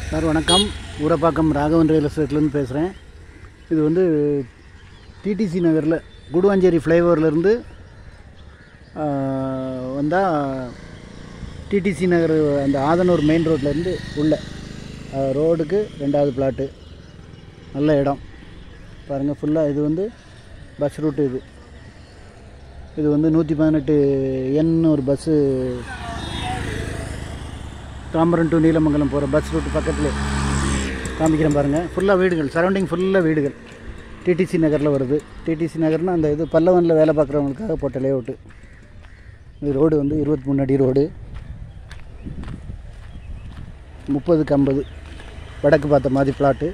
sir வணக்கம் Urapakkam Raghavan real எஸ்டேட்லேருந்து பேசுகிறேன் இது வந்து டிடிசி நகரில் குடுவாஞ்சேரி ஃப்ளைஓவர்லேருந்து வந்தால் டிடிசி நகர் அந்த ஆதனூர் மெயின் ரோட்லேருந்து உள்ள அஹ், ரோடுக்கு ரெண்டாவது பிளாட்டு நல்ல இடம் பாருங்கள் ஃபுல்லாக இது வந்து பஸ் ரூட்டு இது இது வந்து நூற்றி பதினெட்டு எண் ஒரு பஸ்ஸு தாம்பரம் டு நீலமங்கலம் போகிற பஸ் ரூட் பக்கத்தில் காமிக்கிறேன் பாருங்கள் ஃபுல்லாக வீடுகள் சரௌண்டிங் ஃபுல்லாக வீடுகள் டிடிசி நகரில் வருது டிடிசி நகர்னால் அந்த இது பல்லவனில் வேலை பார்க்குறவங்களுக்காக போட்ட லேஅவுட்டு இது ரோடு வந்து இருபத்தி மூணு அடி ரோடு முப்பதுக்கு ஐம்பது வடக்கு பார்த்த மாதிரி பிளாட்டு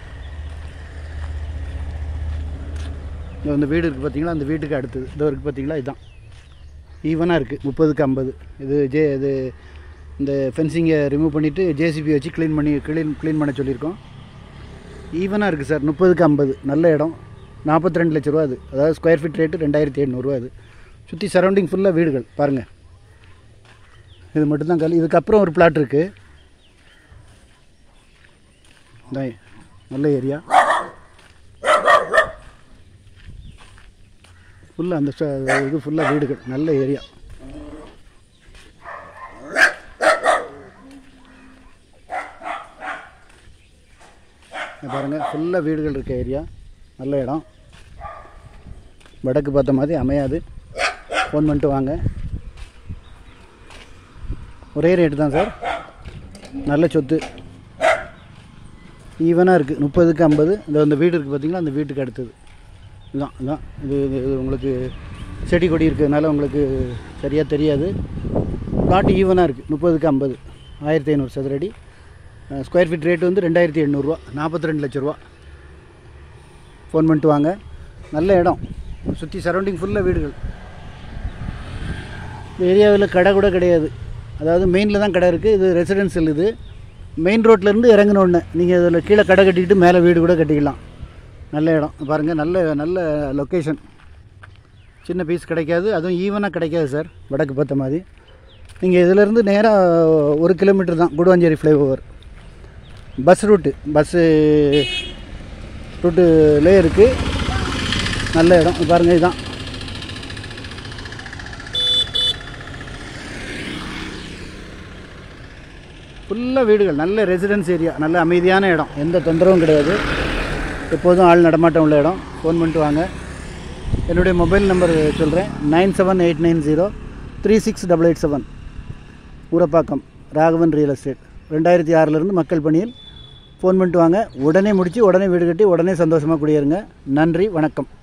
இங்கே வந்து வீடு இருக்குது பார்த்தீங்களா அந்த வீட்டுக்கு அடுத்தது இதோ இருக்குது பார்த்தீங்களா இதுதான் ஈவனாக இருக்குது முப்பதுக்கு ஐம்பது இது ஜே இது இந்த ஃபென்சிங்கை ரிமூவ் பண்ணிவிட்டு ஜேசிபி வச்சு க்ளீன் பண்ணி க்ளீன் க்ளீன் பண்ண சொல்லியிருக்கோம் ஈவனாக இருக்குது சார் முப்பதுக்கு ஐம்பது நல்ல இடம் நாற்பத்தி ரெண்டு லட்ச ரூபா அது அதாவது ஸ்கொயர் ஃபீட் ரேட்டு ரெண்டாயிரத்தி எண்ணூறுரூவா அது சுற்றி சரௌண்டிங் ஃபுல்லாக வீடுகள் பாருங்கள் இது மட்டும்தான் கல் இதுக்கப்புறம் ஒரு பிளாட் இருக்குது இதான் நல்ல ஏரியா ஃபுல்லாக அந்த ச- இது ஃபுல்லாக வீடுகள் நல்ல ஏரியா இங்க பாருங்க ஃபுல்லாக வீடுகள் இருக்க ஏரியா நல்ல இடம் வடக்கு பார்த்த மாதிரி அமையாது ஃபோன் பண்ணிட்டு வாங்க ஒரே ரேட்டு தான் சார் நல்ல சொத்து ஈவனாக இருக்குது முப்பதுக்கு ஐம்பது இந்த அந்த வீடு இருக்குது பார்த்தீங்களா அந்த வீட்டுக்கு அடுத்தது இதுதான் இதுதான் இது இது இது உங்களுக்கு செடி கொடி இருக்கிறதுனால உங்களுக்கு சரியாக தெரியாது பிளாட் ஈவனாக இருக்குது முப்பதுக்கு ஐம்பது ஆயிரத்தி ஐநூறு சதுரடி ஸ்கொயர் ஃபீட் ரேட் வந்து ரெண்டாயிரத்தி எண்ணூறுரூவா நாற்பத்தி ரெண்டு லட்ச ரூபா ஃபோன் பண்ணிட்டு வாங்க நல்ல இடம் சுற்றி சரௌண்டிங் ஃபுல்லாக வீடுகள் இந்த ஏரியாவில் கடை கூட கிடையாது அதாவது மெயினில் தான் கடை இருக்குது இது ரெசிடென்சியல் இது மெயின் ரோட்லேருந்து இறங்கினோடனே நீங்கள் இதில் கீழே கடை கட்டிக்கிட்டு மேலே வீடு கூட கட்டிக்கலாம் நல்ல இடம் பாருங்கள் நல்ல நல்ல லொக்கேஷன் சின்ன பீஸ் கிடைக்காது அதுவும் ஈவனாக கிடைக்காது சார் வடக்கு பார்த்த மாதிரி நீங்கள் இதிலேருந்து நேராக ஒரு கிலோமீட்டர் தான் Guduvanchery flyover bus route bus ரூட்டுலே இருக்குது நல்ல இடம் பாருங்கள் இதுதான் ஃபுல்லாக வீடுகள் நல்ல ரெசிடென்ஸ் ஏரியா நல்ல அமைதியான இடம் எந்த தொந்தரவும் கிடையாது எப்போதும் ஆள் நடமாட்டம் உள்ள இடம் ஃபோன் பண்ணிட்டு வாங்க என்னுடைய மொபைல் நம்பர் சொல்கிறேன் nine seven eight nine zero three six double eight seven Urapakkam Raghavan real estate ரெண்டாயிரத்தி ஆறிலிருந்து மக்கள் பணியில் ஃபோன் பண்ணிட்டு வாங்க உடனே முடித்து உடனே வீடு கட்டி உடனே சந்தோஷமாக குடியேறுங்க நன்றி வணக்கம்